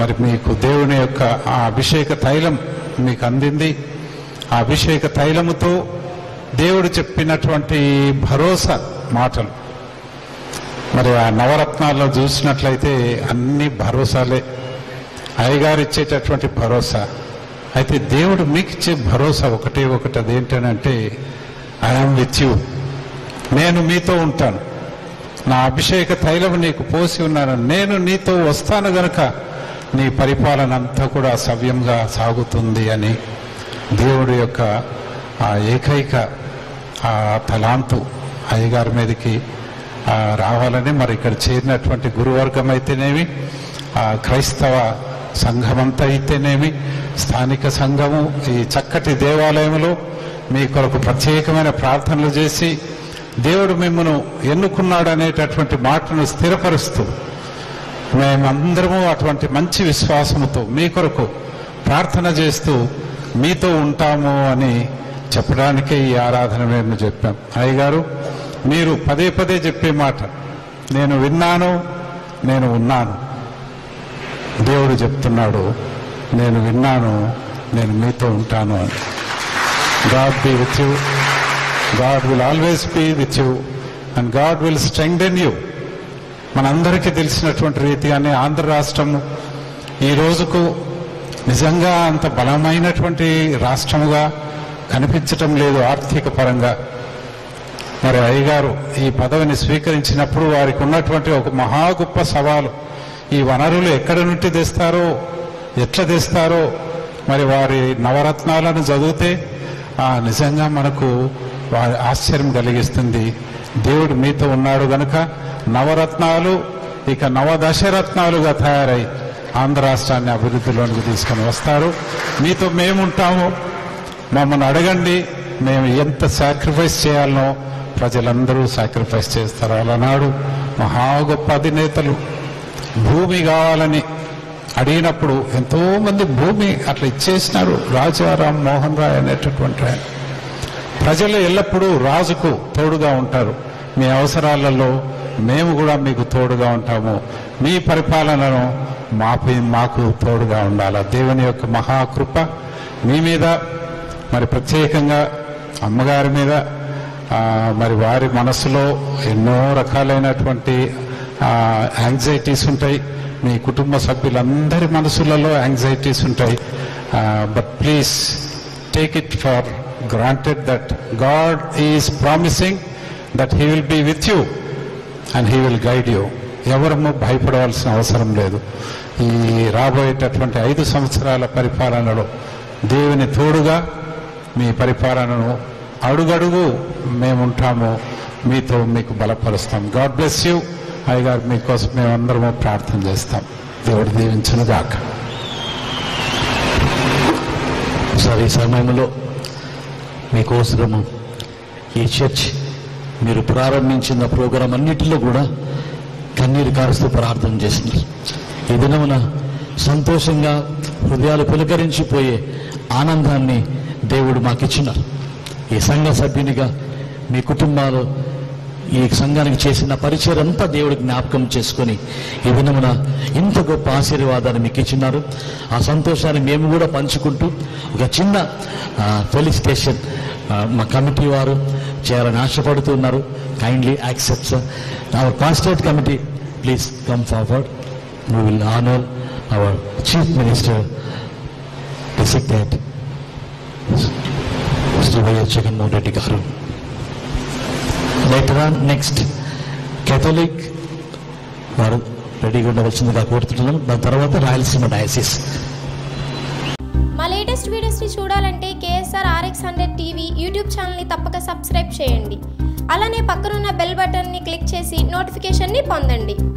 మరి మీకు దేవుని యొక్క ఆ అభిషేక తైలం మీకు అందింది ఆ అభిషేక తైలముతో దేవుడు చెప్పినటువంటి భరోసా మాటలు మరి ఆ నవరత్నాల్లో చూసినట్లయితే అన్ని భరోసాలే అయ్యగారు ఇచ్చేటటువంటి భరోసా అయితే దేవుడు మీకు ఇచ్చే భరోసా ఒకటే ఒకటి అదేంటనంటే ఐఎమ్ విత్ యూ నేను మీతో ఉంటాను నా అభిషేక తైలం నీకు పోసి ఉన్నాను నేను నీతో వస్తాను గనుక నీ పరిపాలన అంతా కూడా సవ్యంగా సాగుతుంది అని దేవుడి యొక్క ఆ ఏకైక ఆ తలాంతు అయ్యగారి మీదకి ఆ, రావాలని మరి ఇక్కడ చేరినటువంటి గురువర్గం అయితేనేమి ఆ క్రైస్తవ సంఘమంతా అయితేనేమి స్థానిక సంఘము ఈ చక్కటి దేవాలయంలో మీ కొరకు ప్రత్యేకమైన ప్రార్థనలు చేసి దేవుడు మిమ్మను ఎన్నుకున్నాడు అనేటటువంటి మాటను స్థిరపరుస్తూ మేమందరము అటువంటి మంచి విశ్వాసముతో మీ కొరకు ప్రార్థన చేస్తూ మీతో ఉంటాము అని చెప్పడానికే ఈ ఆరాధన మేము చెప్పాం అయ్యగారు మీరు పదే పదే చెప్పే మాట నేను విన్నాను నేను ఉన్నాను దేవుడు చెప్తున్నాడు నేను విన్నాను నేను మీతో ఉంటాను అని God be with you God will always be with you and God will strengthen you మనందరికీ తెలిసినటువంటి రీతిగానే ఆంధ్ర రాష్ట్రము ఈ రోజుకు నిజంగా అంత బలమైనటువంటి రాష్ట్రముగా కనిపించటం లేదు ఆర్థిక పరంగా మరి అయ్యగారు ఈ పదవిని స్వీకరించినప్పుడు వారికి ఉన్నటువంటి ఒక మహా గొప్ప సవాలు ఈ వనరులు ఎక్కడి నుండి తెస్తారో ఎట్లా తెస్తారో మరి వారి నవరత్నాలను చదివితే ఆ నిజంగా మనకు వారి ఆశ్చర్యం కలిగిస్తుంది దేవుడు మీతో ఉన్నాడు గనుక నవరత్నాలు ఇక నవదశరత్నాలుగా తయారై ఆంధ్ర రాష్ట్రాన్ని అభివృద్ధిలోనికి తీసుకొని వస్తారు మీతో మేముంటాము మమ్మల్ని అడగండి మేము ఎంత సాక్రిఫైస్ చేయాలనో ప్రజలందరూ సాక్రిఫైస్ చేస్తారు అలనాడు మహా గొప్ప అధినేతలు భూమి కావాలని అడిగినప్పుడు ఎంతో మంది భూమి అట్లా ఇచ్చేసినారు రాజారాం మోహన్ రాయ్ అనేటటువంటి ఆయన ప్రజలు ఎల్లప్పుడూ రాజుకు తోడుగా ఉంటారు మీ అవసరాలలో మేము కూడా మీకు తోడుగా ఉంటాము మీ పరిపాలనను మాపై మాకు తోడుగా ఉండాలి దేవుని యొక్క మహాకృప మీ మీద మరి ప్రత్యేకంగా అమ్మగారి మీద ఆ, మరి వారి మనసులో ఎన్నో రకాలైనటువంటి యాంగ్జైటీస్ ఉంటాయి మీ కుటుంబ సభ్యులందరి మనసులలో యాంగ్జైటీస్ ఉంటాయి but please take it for granted that God is promising that he will be with you and he will guide you ఎవరము భయపడవలసిన అవసరం లేదు ఈ రాబోయేటటువంటి ఐదు సంవత్సరాల పరిపాలనలో దేవుని తోడుగా మీ పరిపాలనను అడుగడుగు మేముంటాము మీతో మీకు బలపరుస్తాం గాడ్ బ్లెస్ యూ అయ్యగారు మీకోసం మేమందరము ప్రార్థన చేస్తాం దేవుడు దీవించను గాక సరే ఈ సమయంలో మీకోసము ఈ చర్చ్ మీరు ప్రారంభించిన ప్రోగ్రాం అన్నిటిలో కూడా కన్నీరు కారుస్తూ ప్రార్థన చేస్తున్నారు ఈ దినమున సంతోషంగా హృదయాలు పులకరించిపోయే ఆనందాన్ని దేవుడు మాకిచ్చినారు ఈ సంఘ సభ్యునిగా మీ కుటుంబాలు ఈ సంఘానికి చేసిన పరిచయం అంతా దేవుడు జ్ఞాపకం చేసుకొని ఈ దినమున ఇంత గొప్ప ఆశీర్వాదాన్ని మీకు ఇచ్చినారు ఆ సంతోషాన్ని మేము కూడా పంచుకుంటూ ఒక చిన్న ఫెలిసిటేషన్ మా కమిటీ వారు చేయాలని ఆశపడుతున్నారు kindly accepts our constant committee please come forward we will honour our chief minister designate Shri Y S Jaganmohan Reddy గారు లెటర్ ఆన్ నెక్స్ట్ కేథలిక్ వారు రెడీగా ఉండవలసిందిగా కోరుతున్నాను దాని తర్వాత రాయలసీమ డయాసిస్ మా లేటెస్ట్ వీడియోస్ని చూడాలంటే K S R R X hundred TV YouTube ఛానల్ని తప్పక సబ్స్క్రైబ్ చేయండి అలానే పక్కనున్న బెల్ బటన్ని క్లిక్ చేసి నోటిఫికేషన్ని పొందండి